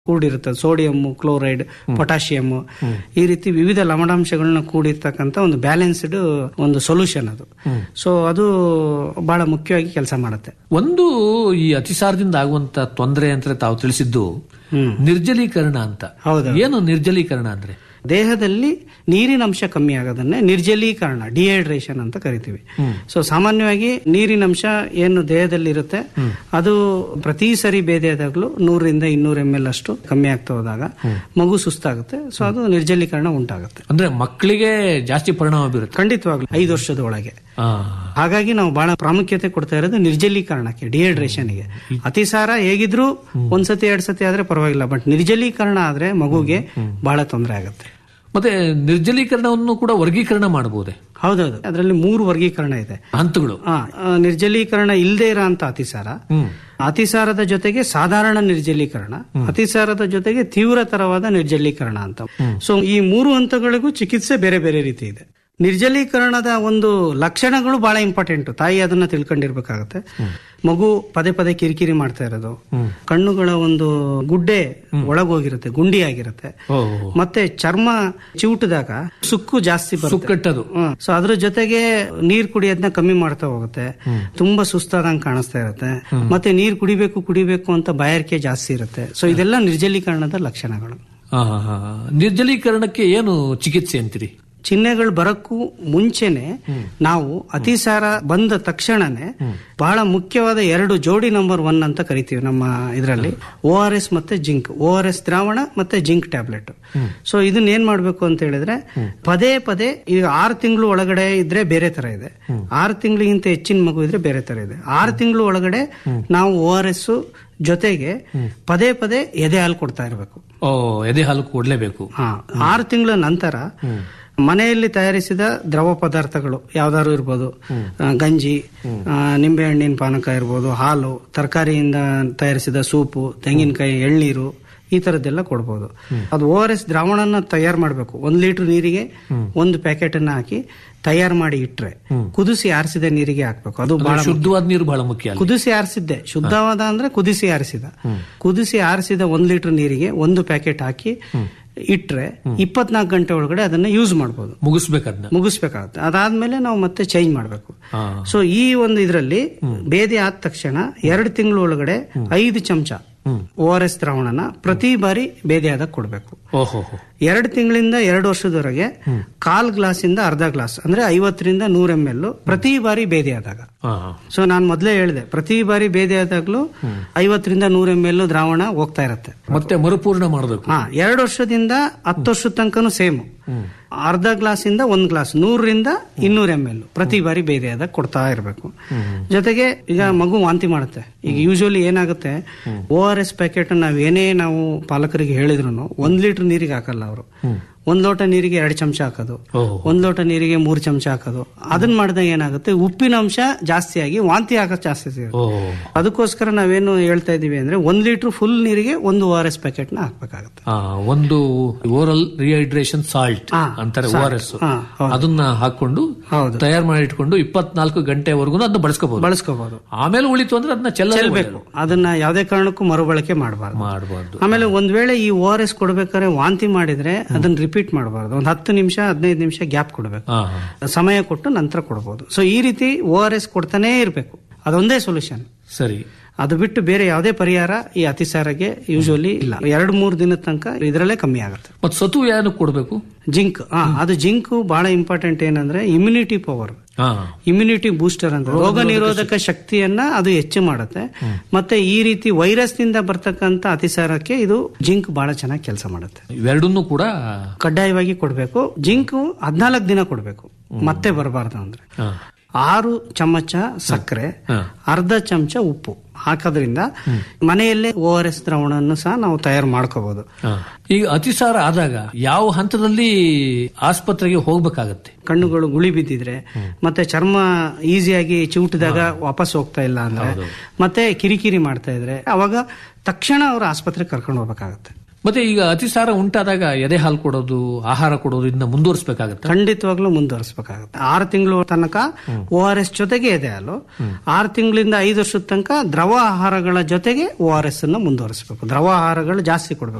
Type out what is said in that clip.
ಕೂಡಿರುತ್ತೆ sodium chloride potassium ಈ ರೀತಿ ವಿವಿಧ ಲವಣಾಂಶಗಳನ್ನ ಕೂಡಿರ್ತಕ್ಕಂಥ ಒಂದು ಬ್ಯಾಲೆನ್ಸ್ಡ್ ಒಂದು ಸೊಲ್ಯೂಷನ್ ಅದು ಸೊ ಅದು ಬಹಳ ಮುಖ್ಯವಾಗಿ ಕೆಲಸ ಮಾಡುತ್ತೆ ಒಂದು ಈ ಅತಿಸಾರದಿಂದ ಆಗುವಂತ ತೊಂದರೆ ಅಂತ ತಾವು ತಿಳಿಸಿದ್ದು ಹ್ಮ್. ನಿರ್ಜಲೀಕರಣ ಅಂತ ಹೌದು ಏನು ನಿರ್ಜಲೀಕರಣ ಅಂದ್ರೆ ದೇಹದಲ್ಲಿ ನೀರಿನ ಅಂಶ ಕಮ್ಮಿ ಆಗೋದನ್ನೇ ನಿರ್ಜಲೀಕರಣ ಡಿಹೈಡ್ರೇಷನ್ ಅಂತ ಕರಿತೀವಿ ಸೊ ಸಾಮಾನ್ಯವಾಗಿ ನೀರಿನ ಅಂಶ ಏನು ದೇಹದಲ್ಲಿ ಇರುತ್ತೆ ಅದು ಪ್ರತಿ ಸರಿ ಬೇದೆಯಾದಾಗಲೂ ನೂರರಿಂದ ಇನ್ನೂರ ಎಂ ಎಲ್ ಅಷ್ಟು ಕಮ್ಮಿ ಆಗ್ತಾ ಹೋದಾಗ ಮಗು ಸುಸ್ತಾಗುತ್ತೆ ಸೊ ಅದು ನಿರ್ಜಲೀಕರಣ ಉಂಟಾಗುತ್ತೆ ಅಂದ್ರೆ ಮಕ್ಕಳಿಗೆ ಜಾಸ್ತಿ ಪರಿಣಾಮ ಬೀರುತ್ತೆ ಖಂಡಿತವಾಗ್ಲು ಐದು ವರ್ಷದ ಒಳಗೆ ಆ, ಹಾಗಾಗಿ ನಾವು ಬಹಳ ಪ್ರಾಮುಖ್ಯತೆ ಕೊಡ್ತಾ ಇರೋದು ನಿರ್ಜಲೀಕರಣಕ್ಕೆ ಡಿಹೈಡ್ರೇಷನ್ಗೆ ಅತಿಸಾರ ಹೇಗಿದ್ರು ಒಂದ್ಸತಿ ಎರಡ್ ಸತಿ ಆದ್ರೆ ಪರವಾಗಿಲ್ಲ ಬಟ್ ನಿರ್ಜಲೀಕರಣ ಆದ್ರೆ ಮಗುಗೆ ಬಹಳ ತೊಂದರೆ ಆಗುತ್ತೆ ಮತ್ತೆ ನಿರ್ಜಲೀಕರಣವನ್ನು ಕೂಡ ವರ್ಗೀಕರಣ ಮಾಡಬಹುದೇ ಹೌದೌದು ಅದರಲ್ಲಿ ಮೂರು ವರ್ಗೀಕರಣ ಇದೆ ಹಂತಗಳು ಆ, ಆ, ನಿರ್ಜಲೀಕರಣ ಇಲ್ಲದೆ ಇರೋ ಅಂತ ಅತಿಸಾರ ಹ್ಮ್ ಅತಿಸಾರದ ಜೊತೆಗೆ ಸಾಧಾರಣ ನಿರ್ಜಲೀಕರಣ ಅತಿಸಾರದ ಜೊತೆಗೆ ತೀವ್ರತರವಾದ ನಿರ್ಜಲೀಕರಣ ಅಂತ ಸೊ ಈ ಮೂರು ಹಂತಗಳಿಗೂ ಚಿಕಿತ್ಸೆ ಬೇರೆ ಬೇರೆ ರೀತಿ ಇದೆ ನಿರ್ಜಲೀಕರಣದ ಒಂದು ಲಕ್ಷಣಗಳು ಬಹಳ ಇಂಪಾರ್ಟೆಂಟ್ ತಾಯಿ ಅದನ್ನ ತಿಳ್ಕೊಂಡಿರ್ಬೇಕಾಗತ್ತೆ ಮಗು ಪದೇ ಪದೇ ಕಿರಿಕಿರಿ ಮಾಡ್ತಾ ಇರೋದು ಕಣ್ಣುಗಳ ಒಂದು ಗುಡ್ಡೆ ಒಳಗೋಗಿರುತ್ತೆ ಗುಂಡಿ ಆಗಿರುತ್ತೆ ಓ ಮತ್ತೆ ಚರ್ಮ ಚಿವುಟಿದಾಗ ಸುಕ್ಕು ಜಾಸ್ತಿ ಬರುತ್ತೆ ಸುಕ್ಕಟ್ಟದು ಸೊ ಅದ್ರ ಜೊತೆಗೆ ನೀರ್ ಕುಡಿಯೋದನ್ನ ಕಮ್ಮಿ ಮಾಡ್ತಾ ಹೋಗುತ್ತೆ ತುಂಬಾ ಸುಸ್ತಾದಂಗ್ ಕಾಣಿಸ್ತಾ ಇರುತ್ತೆ ಮತ್ತೆ ನೀರ್ ಕುಡಿಬೇಕು ಕುಡಿಬೇಕು ಅಂತ ಬಾಯಾರಿಕೆ ಜಾಸ್ತಿ ಇರುತ್ತೆ ಸೊ ಇದೆಲ್ಲ ನಿರ್ಜಲೀಕರಣದ ಲಕ್ಷಣಗಳು ಆ, ಆ, ಆ. ನಿರ್ಜಲೀಕರಣಕ್ಕೆ ಏನು ಚಿಕಿತ್ಸೆ ಅಂತೀರಿ ಚಿಹ್ನೆಗಳು ಬರಕ್ಕೂ ಮುಂಚೆನೆ ನಾವು ಅತಿಸಾರ ಬಂದ ತಕ್ಷಣನೇ ಬಹಳ ಮುಖ್ಯವಾದ ಎರಡು ಜೋಡಿ ನಂಬರ್ ಒನ್ ಅಂತ ಕರಿತೀವಿ ನಮ್ಮ ಇದರಲ್ಲಿ ಓ ಆರ್ ಎಸ್ ಮತ್ತೆ ಜಿಂಕ್ ಓ ಆರ್ ಎಸ್ ದ್ರಾವಣ ಮತ್ತೆ ಜಿಂಕ್ ಟ್ಯಾಬ್ಲೆಟ್ ಸೊ ಇದನ್ನ ಏನ್ ಮಾಡ್ಬೇಕು ಅಂತ ಹೇಳಿದ್ರೆ ಪದೇ ಪದೇ ಈಗ ಆರು ತಿಂಗಳು ಒಳಗಡೆ ಇದ್ರೆ ಬೇರೆ ತರ ಇದೆ ಆರು ತಿಂಗಳಿಗಿಂತ ಹೆಚ್ಚಿನ ಮಗು ಇದ್ರೆ ಬೇರೆ ತರ ಇದೆ ಆರು ತಿಂಗಳು ಒಳಗಡೆ ನಾವು ಓ ಆರ್ ಎಸ್ ಜೊತೆಗೆ ಪದೇ ಪದೇ ಎದೆ ಹಾಲು ಕೊಡ್ತಾ ಇರಬೇಕು ಓ ಎದೆ ಹಾಲು ಕೊಡ್ಲೇಬೇಕು ಹಾ ಆರು ತಿಂಗಳ ನಂತರ ಮನೆಯಲ್ಲಿ ತಯಾರಿಸಿದ ದ್ರವ ಪದಾರ್ಥಗಳು ಯಾವ್ದಾದ್ರು ಇರ್ಬೋದು ಆ, ಗಂಜಿ ಆ, ನಿಂಬೆಹಣ್ಣಿನ ಪಾನಕ ಇರ್ಬೋದು ಹಾಲು ತರಕಾರಿಯಿಂದ ತಯಾರಿಸಿದ ಸೂಪು ತೆಂಗಿನಕಾಯಿ ಎಳ್ನೀರು ಈ ತರದ್ದೆಲ್ಲ ಕೊಡ್ಬೋದು ಅದು ಓ ಆರ್ ಎಸ್ ದ್ರಾವಣನ ತಯಾರು ಮಾಡಬೇಕು ಒಂದ್ ಲೀಟರ್ ನೀರಿಗೆ ಒಂದು ಪ್ಯಾಕೆಟ್ ಅನ್ನ ಹಾಕಿ ತಯಾರು ಮಾಡಿ ಇಟ್ರೆ ಕುದಿಸಿ ಆರಿಸಿದ ನೀರಿಗೆ ಹಾಕ್ಬೇಕು ಅದು ಬಹಳ ಶುದ್ಧವಾದ ನೀರು ಬಹಳ ಮುಖ್ಯ ಅಲ್ಲಿ. ಕುದಿಸಿ ಆರಿಸಿದ್ದೆ ಶುದ್ಧವಾದ ಅಂದ್ರೆ ಕುದಿಸಿ ಆರಿಸಿದ ಕುದಿಸಿ ಆರಿಸಿದ ಒಂದ್ ಲೀಟರ್ ನೀರಿಗೆ ಒಂದು ಪ್ಯಾಕೆಟ್ ಹಾಕಿ ಇಟ್ರೆ ಇಪ್ಪತ್ನಾಲ್ಕು ಗಂಟೆ ಒಳಗಡೆ ಅದನ್ನ ಯೂಸ್ ಮಾಡಬಹುದು ಮುಗಿಸ್ಬೇಕದ್ನ ಮುಗಿಸ್ಬೇಕಾಗುತ್ತೆ ಅದಾದ್ಮೇಲೆ ನಾವು ಮತ್ತೆ ಚೇಂಜ್ ಮಾಡಬೇಕು ಹಾ. ಸೊ ಈ ಒಂದು ಇದರಲ್ಲಿ ಬೇದಿ ಆದ ತಕ್ಷಣ ಎರಡು ತಿಂಗಳ ಒಳಗಡೆ ಐದು ಚಮಚ ಓ ಆರ್ ಎಸ್ ದ್ರಾವಣನ ಪ್ರತಿ ಬಾರಿ ಬೇದಿ ಆದಾಗ ಕೊಡಬೇಕು ಓಹೋ ಎರಡು ತಿಂಗಳಿಂದ ಎರಡು ವರ್ಷದವರೆಗೆ ಕಾಲ್ ಗ್ಲಾಸ್ ಇಂದ ಅರ್ಧ ಗ್ಲಾಸ್ ಅಂದ್ರೆ ಐವತ್ತರಿಂದ ನೂರ ಎಂ ಎಲ್ ಪ್ರತಿ ಬಾರಿ ಬೇದಿ ಆದಾಗ ಹಾ ಸೊ ನಾನು ಮೊದಲೇ ಹೇಳಿದೆ ಪ್ರತಿ ಬಾರಿ ಬೇದಿ ಆದಾಗ್ಲೂ ಐವತ್ತರಿಂದ ನೂರ ಎಂ ಎಲ್ ದ್ರಾವಣ ಹೋಗ್ತಾ ಇರುತ್ತೆ ಮತ್ತೆ ಮರುಪೂರ್ಣ ಮಾಡಬೇಕು ಹಾ ಎರಡು ವರ್ಷದಿಂದ ಹತ್ತು ವರ್ಷದ ತನಕನೂ ಸೇಮ್ ಅರ್ಧ ಗ್ಲಾಸ್ ಇಂದ ಒಂದ್ ಗ್ಲಾಸ್ ನೂರರಿಂದ ಇನ್ನೂರ ಎಂ ಎಲ್ ಪ್ರತಿ ಬಾರಿ ಬೇದಿ ಆದಾಗ ಕೊಡ್ತಾ ಇರಬೇಕು ಜೊತೆಗೆ ಈಗ ಮಗು ವಾಂತಿ ಮಾಡುತ್ತೆ ಈಗ ಯೂಶಲಿ ಏನಾಗುತ್ತೆ ಓ ಆರ್ ಎಸ್ ಪ್ಯಾಕೆಟ್ ನಾವ್ ಏನೇ ನಾವು ಪಾಲಕರಿಗೆ ಹೇಳಿದ್ರು ಒಂದ್ ಲೀಟರ್ ನೀರಿಗೆ ಹಾಕಲ್ಲ ಅವರು ಒಂದ್ ಲೋಟ ನೀರಿಗೆ ಎರಡು ಚಮಚ ಹಾಕೋದು ಓಹೋ ಒಂದ್ ಲೋಟ ನೀರಿಗೆ ಮೂರ್ ಚಮಚ ಹಾಕೋದು ಅದನ್ನ ಮಾಡಿದಾಗ ಏನಾಗುತ್ತೆ ಉಪ್ಪಿನ ಅಂಶ ಜಾಸ್ತಿಯಾಗಿ ವಾಂತಿ ಆಗೋದು ಜಾಸ್ತಿ ಸಿಗುತ್ತೆ ಓ ಅದಕ್ಕೋಸ್ಕರ ನಾವೇನು ಹೇಳ್ತಾ ಇದೀವಿ ಅಂದ್ರೆ ಒಂದ್ ಲೀಟರ್ ಫುಲ್ ನೀರಿಗೆ ಒಂದು ಓ ಆರ್ ಎಸ್ ಪ್ಯಾಕೆಟ್ ನ ಹಾಕ್ಬೇಕಾಗುತ್ತೆ ಆ, ಒಂದು ಓರಲ್ ರಿಹೈಡ್ರೇಷನ್ ಸಾಲ್ಟ್ ಹಾ, ಅಂತಾರೆ ಓ ಆರ್ ಎಸ್ ಹಾ, ಹೌದು. ಅದನ್ನ ಹಾಕೊಂಡು ಹೌದು ತಯಾರು ಮಾಡಿ ಇಟ್ಕೊಂಡು ಇಪ್ಪತ್ನಾಲ್ಕು ಗಂಟೆವರೆಗೂ ಅದನ್ನ ಬಳಸ್ಕೋಬಹುದು ಬಳಸ್ಕೋಬಹುದು ಆಮೇಲೆ ಉಳಿತು ಅಂದ್ರೆ ಅದನ್ನ ಚೆಲ್ಲ ಚೆಲ್ಬೇಕು ಅದನ್ನ ಯಾವ್ದೇ ಕಾರಣಕ್ಕೂ ಮರುಬಳಕೆ ಮಾಡಬಾರ್ದು ಮಾಡಬಾರ್ದು ಆಮೇಲೆ ಒಂದ್ ವೇಳೆ ಈ ಓ ಆರ್ ಎಸ್ ಕೊಡ್ಬೇಕಾದ್ರೆ ವಾಂತಿ ಮಾಡಿದ್ರೆ ಅದನ್ನ ರಿಪೀಟ್ ಮಾಡಬಾರ್ದು ಒಂದ್ ಹತ್ತು ನಿಮಿಷ ಹದಿನೈದು ನಿಮಿಷ ಗ್ಯಾಪ್ ಕೊಡಬೇಕು ಹಾ ಸಮಯ ಕೊಟ್ಟು ನಂತರ ಕೊಡಬಹುದು ಸೊ ಈ ರೀತಿ ಓ ಆರ್ ಎಸ್ ಕೊಡ್ತಾನೇ ಇರಬೇಕು ಅದೊಂದೇ ಸೊಲ್ಯೂಷನ್ ಸರಿ ಅದು ಬಿಟ್ಟು ಬೇರೆ ಯಾವುದೇ ಪರಿಹಾರ ಈ ಅತಿಸಾರಕ್ಕೆ ಯೂಶುವಲಿ ಇಲ್ಲ ಎರಡು ಮೂರು ದಿನದ ತನಕ ಇದರಲ್ಲೇ ಕಮ್ಮಿ ಆಗುತ್ತೆ ಮತ್ ಸತು ಏನಕ್ಕೆ ಕೊಡ್ಬೇಕು ಜಿಂಕ್ ಹಾ ಅದು ಜಿಂಕ್ ಬಹಳ ಇಂಪಾರ್ಟೆಂಟ್ ಏನಂದ್ರೆ ಇಮ್ಯುನಿಟಿ ಪವರ್ ಹಾ ಇಮ್ಯುನಿಟಿ ಬೂಸ್ಟರ್ ಅಂತ ರೋಗ ನಿರೋಧಕ ಶಕ್ತಿಯನ್ನ ಅದು ಹೆಚ್ಚು ಮಾಡುತ್ತೆ ಮತ್ತೆ ಈ ರೀತಿ ವೈರಸ್ ನಿಂದ ಬರ್ತಕ್ಕಂತ ಅತಿಸಾರಕ್ಕೆ ಇದು ಜಿಂಕ್ ಬಹಳ ಚೆನ್ನಾಗಿ ಕೆಲಸ ಮಾಡುತ್ತೆ ಇವೆರಡನ್ನೂ ಕೂಡ ಕಡ್ಡಾಯವಾಗಿ ಕೊಡಬೇಕು ಜಿಂಕ್ ಹದ್ನಾಲ್ಕು ದಿನ ಕೊಡಬೇಕು ಮತ್ತೆ ಬರಬಾರ್ದು ಅಂದ್ರೆ ಹಾ, ಆರು ಚಮಚ ಸಕ್ಕರೆ ಹಾ. ಅರ್ಧ ಚಮಚ ಉಪ್ಪು ಹಾಕೋದ್ರಿಂದ ಮನೆಯಲ್ಲೇ ಓ ಆರ್ ಎಸ್ ದ್ರಾವಣವನ್ನು ಸಹ ನಾವು ತಯಾರು ಮಾಡ್ಕೋಬಹುದು ಹಾ. ಈಗ ಅತಿಸಾರ ಆದಾಗ ಯಾವ ಹಂತದಲ್ಲಿ ಆಸ್ಪತ್ರೆಗೆ ಹೋಗ್ಬೇಕಾಗತ್ತೆ ಕಣ್ಣುಗಳು ಗುಳಿ ಬಿದ್ದಿದ್ರೆ ಮತ್ತೆ ಚರ್ಮ ಈಸಿಯಾಗಿ ಚಿವುಟಿದಾಗ ವಾಪಸ್ ಹೋಗ್ತಾ ಇಲ್ಲ ಅಂದ್ರೆ ಮತ್ತೆ ಕಿರಿಕಿರಿ ಮಾಡ್ತಾ ಇದ್ರೆ ಅವಾಗ ತಕ್ಷಣ ಅವ್ರ ಆಸ್ಪತ್ರೆಗೆ ಕರ್ಕೊಂಡು ಹೋಗ್ಬೇಕಾಗತ್ತೆ ಮತ್ತೆ ಈಗ ಅತಿಸಾರ ಉಂಟಾದಾಗ ಎದೆ ಹಾಲು ಕೊಡೋದು ಆಹಾರ ಕೊಡೋದು ಇದನ್ನ ಮುಂದುವರಿಸಬೇಕಾಗತ್ತೆ ಖಂಡಿತವಾಗ್ಲೂ ಮುಂದುವರಿಸಬೇಕಾಗುತ್ತೆ ಆರು ತಿಂಗಳು ತನಕ ಓ ಆರ್ ಎಸ್ ಜೊತೆಗೆ ಇದೆ ಹಾಲು ಆರು ತಿಂಗಳಿಂದ ಐದು ವರ್ಷದ ತನಕ ದ್ರವ ಆಹಾರಗಳ ಜೊತೆಗೆ ಓ ಆರ್ ಎಸ್ ಅನ್ನು ಮುಂದುವರಿಸಬೇಕು ದ್ರವ ಆಹಾರಗಳು ಜಾಸ್ತಿ ಕೊಡಬೇಕು